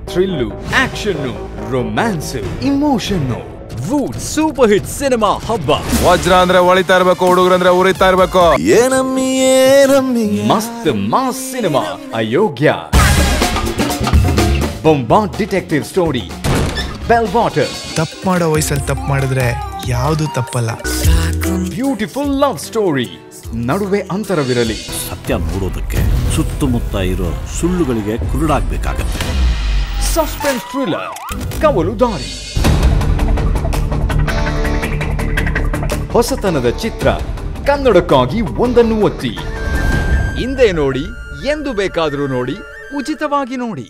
thrill action romance emotion ವೂಡ್ super hit cinema ಹಬ್ಬ ವಜ್ರ ಅಂದ್ರೆ ಹೊಳಿತಾ ಇರ್ಬೇಕು ಹುಡುಗರಂದ್ರೆ ಉರಿತಾ ಇರ್ಬೇಕು ಏನಮ್ಮಿ ಏನಮ್ಮಿ ಮಸ್ತ್ ಮಾಸ್ ಸಿನಿಮಾ ಅಯೋಗ್ಯ ಬೊಂಬಾಟ್ ಡಿಟೆಕ್ಟಿವ್ ಸ್ಟೋರಿ ಬೆಲ್ ವಾಟರ್ ತಪ್ಪು ಮಾಡೋ ವಯಸ್ಸಲ್ಲಿ ತಪ್ಪು ಮಾಡಿದ್ರೆ ಯಾವುದು ತಪ್ಪಲ್ಲ ಬ್ಯೂಟಿಫುಲ್ ಲವ್ ಸ್ಟೋರಿ ನಡುವೆ ಅಂತರವಿರಲಿ ಸತ್ಯ ನೋಡೋದಕ್ಕೆ ಸುತ್ತಮುತ್ತ ಇರೋ ಸುಳ್ಳುಗಳಿಗೆ ಕುರುಡಾಗಬೇಕಾಗತ್ತೆ ಸಸ್ಪೆನ್ಸ್ ಥ್ರಿಲ್ಲರ್ ಕವಲು ದಾರಿ ಹೊಸತನದ ಚಿತ್ರ ಕನ್ನಡಕ್ಕಾಗಿ ಒಂದನ್ನು ಒತ್ತಿ ಹಿಂದೆ ನೋಡಿ ಎಂದು ಬೇಕಾದರೂ ನೋಡಿ ಉಚಿತವಾಗಿ ನೋಡಿ